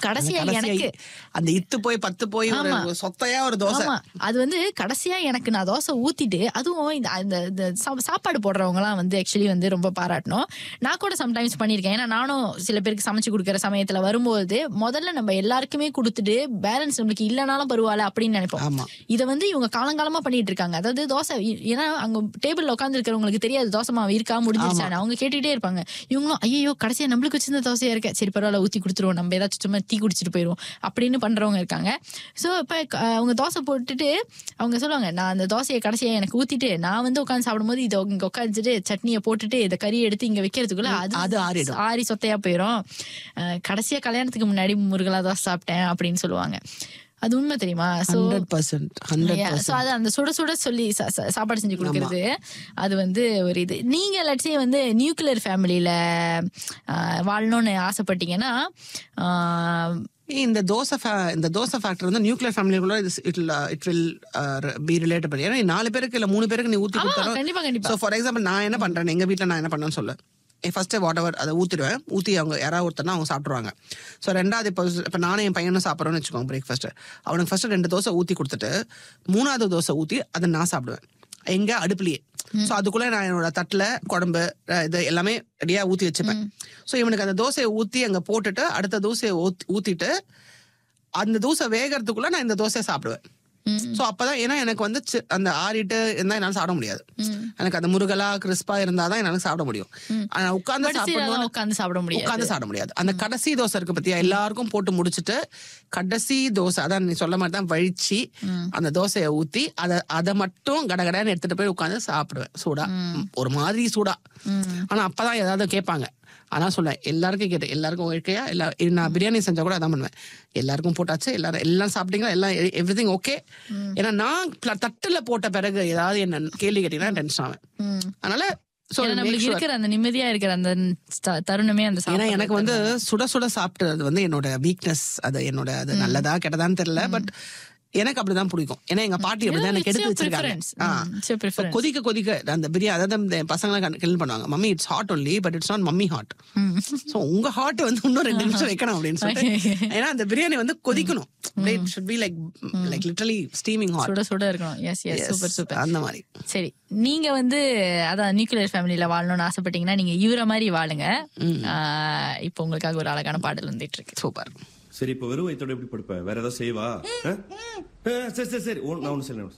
கடைசியா கடைசியா எனக்கு அந்த இத்து போய் பத்து போய் ஒரு ஆமா. ஒரு சொத்தையா ஒரு தோசை ஆமா அது வந்து கடைசியா எனக்கு நான் தோசை ஊத்திட்டு அதுவும் இந்த அந்த இந்த சா- சாப்பாடு போடுறவங்க எல்லாம் வந்து ஆக்சுவலி வந்து ரொம்ப பாராட்டணும் நான் கூட சம்டைம்ஸ் பண்ணிருக்கேன் ஏன்னா நானும் சில பேருக்கு சமைச்சு கொடுக்குற சமயத்துல வரும்போது முதல்ல நம்ம எல்லாருக்குமே கொடுத்துட்டு பேலன்ஸ் நம்மளுக்கு இல்லைனாலும் பரவாயில்ல அப்படின்னு நினைப்போம் ஆமா இதை வந்து இவங்க காலங்காலமா பண்ணிட்டு இருக்காங்க அதாவது தோசை இ- ஏன்னா அங்க டேபிள்ல உட்கார்ந்து இருக்கிறவங்களுக்கு தெரியாது தோசை மாவு இருக்கா முடிஞ்சிருச்சான்னு அவங்க கேட்டுட்டே இருப்பாங்க இவங்களும் ஐயோ கடைசியா நம்மளுக்கு வச்சிருந்த தோசையா இருக்க சரி பரவாயில்ல ஊத்தி கொடுத்துருவோம் நம்ம ஏதாச்சும் சும்மா டீ குடிச்சிட்டு போயிடுவோம் அப்படின்னு பண்றவங்க இருக்காங்க சோ இப்ப க- அவங்க தோசை போட்டுட்டு அவங்க சொல்லுவாங்க நான் அந்த தோசையை கடைசியா எனக்கு ஊத்திட்டு நான் வந்து உட்காந்து சாப்பிடும்போது இதை இங்க உட்காந்துட்டு சட்னியை போட்டுட்டு இதை கறியை எடுத்து இங்க வைக்கிறதுக்குள்ள அது அது ஆறிடும். ஆறி சொத்தையா போயிடும் அஹ் கடைசியா கல்யாணத்துக்கு முன்னாடி முருகலா தோசை சாப்பிட்டேன் அப்படின்னு சொல்லுவாங்க அது உண்மை தெரியுமா so hundred percent hundred Yeah, so அது அந்த சுட சுட சொல்லி சா- சா- சாப்பாடு செஞ்சு கொடுக்கறது அது வந்து ஒரு இது நீங்க லட்சியம் வந்து நியூக்ளியர் ஃபேமிலியில வாழணும்னு ஆசைப்பட்டீங்கன்னா ஆஹ், இந்த தோசை fa- இந்த தோசை ஃபேக்டர் வந்து நியூக்ளியர் ஃபேமிலிக்குள்ள it it will be relatable ஏன்னா நீ நாலு பேருக்கு இல்ல மூணு பேருக்கு நீ ஊத்தி ஆமா, கொடுத்தாலும் கண்டிப்பா கண்டிப்பா ஸோ ஃபார் எக்ஸாம்பிள் நான் என்ன பண்றேன் எங்க வீட்டில் நான் என்ன பண்ணேன்னு சொல்ல ஃபர்ஸ்ட் வாட் எவர் அதை ஊற்றிடுவேன் ஊற்றி அவங்க யாராவது ஒருத்தர்னா அவங்க சாப்பிட்ருவாங்க ஸோ ரெண்டாவது இப்போ இப்போ நானும் என் பையனும் சாப்பிட்றோன்னு வச்சுக்கோங்க பிரேக்ஃபாஸ்ட் அவனுக்கு ஃபர்ஸ்ட் ரெண்டு தோசை ஊற்றி கொடுத்துட்டு மூணாவது தோசை ஊற்றி அதை நான் சாப்பிடுவேன் எங்க அடுப்புலயே ஸோ அதுக்குள்ள நான் என்னோட தட்டில் குழம்பு அஹ், இது எல்லாமே ரெடியாக ஊற்றி வச்சுப்பேன் ஸோ இவனுக்கு அந்த தோசையை ஊற்றி அங்கே போட்டுட்டு அடுத்த தோசையை ஊத்தி ஊற்றிட்டு அந்த தோசை வேகறதுக்குள்ள நான் இந்த தோசையை சாப்பிடுவேன் ஸோ அப்பதான் ஏன்னா எனக்கு வந்து சி- அந்த ஆறிட்டு இருந்தா என்னால சாப்பிட முடியாது எனக்கு அந்த முருகலா கிறிஸ்பா இருந்தாதான் என்னால சாப்பிட முடியும் ஆனா உட்கார்ந்து சாப்பிடணும் உட்காந்து சாப்பிட முடியாது உட்கார்ந்து சாப்பிட முடியாது அந்த கடைசி தோசை இருக்கு பத்தியா எல்லாருக்கும் போட்டு முடிச்சிட்டு கடைசி தோசை அதான் நீ சொல்ல மாதிரி தான் வழிச்சு அந்த தோசையை ஊத்தி அதை அதை மட்டும் கடகடன்னு எடுத்துட்டு போய் உட்கார்ந்து சாப்பிடுவேன் சூடா ஒரு மாதிரி சூடா ஆனா அப்பதான் ஏதாவது கேட்பாங்க அதான் சொல்லுவேன் எல்லாருக்கும் கேட்டேன் எல்லாருக்கும் ஓகேயா எல்லா இது நான் பிரியாணி செஞ்சா கூட அதான் பண்ணுவேன் எல்லாருக்கும் போட்டாச்சு எல்லாரும் எல்லாம் சாப்பிட்டீங்களா எல்லாம் எவ்ரி திங் ஓகே ஏன்னா நான் pla- தட்டுல போட்ட பிறகு ஏதாவது என்ன கேள்வி கேட்டீங்கன்னா டென்ஷன் ஆவேன் ம். அதனால so ஏன்னா make நம்மளுக்கு sure- இருக்கிற அந்த நிம்மதியா இருக்கிற அந்த த- தருணமே அந்த ஏன்னா சாப்பாடு எனக்கு வந்து சுட சுட சாப்பிட்டது வந்து என்னோட வீக்னஸ் அது என்னோட அது நல்லதா கெட்டதான்னு தெரியல பட் எனக்கு அப்படிதான் பிடிக்கும் ஏன்னா எங்க பாட்டி அப்படிதான் எனக்கு எடுத்து வச்சிருக்காங்க ஆ. So, கொதிக்க கொதிக்க அந்த பிரியாணி அதாவது இந்த பசங்களை கிளீன் பண்ணுவாங்க mummy it's hot only but it's not mummy hot so உங்க ஹாட் வந்து இன்னும் ரெண்டு நிமிஷம் வைக்கணும் அப்படின்னு சொல்லிட்டு ஏன்னா அந்த பிரியாணி வந்து கொதிக்கணும் it should be like like literally steaming hot சுட சுட இருக்கணும் எஸ் எஸ் சூப்பர் சூப்பர் அந்த மாதிரி சரி நீங்க வந்து அதான் நியூக்ளியர் ஃபேமிலியில வாழணும்னு ஆசைப்பட்டீங்கன்னா நீங்க இவர மாதிரி வாழுங்க ஆஹ் இப்போ உங்களுக்காக ஒரு அழகான பாடல் வந்துட்டு இருக்கு சூப்பர் சரி இப்ப வெறும் வயித்தோட எப்படி படுப்ப வேற ஏதாவது செய்வா ஆ? ஆ, சரி சரி சரி ஒண்ணு- நான் ஒண்ணு சொல்ல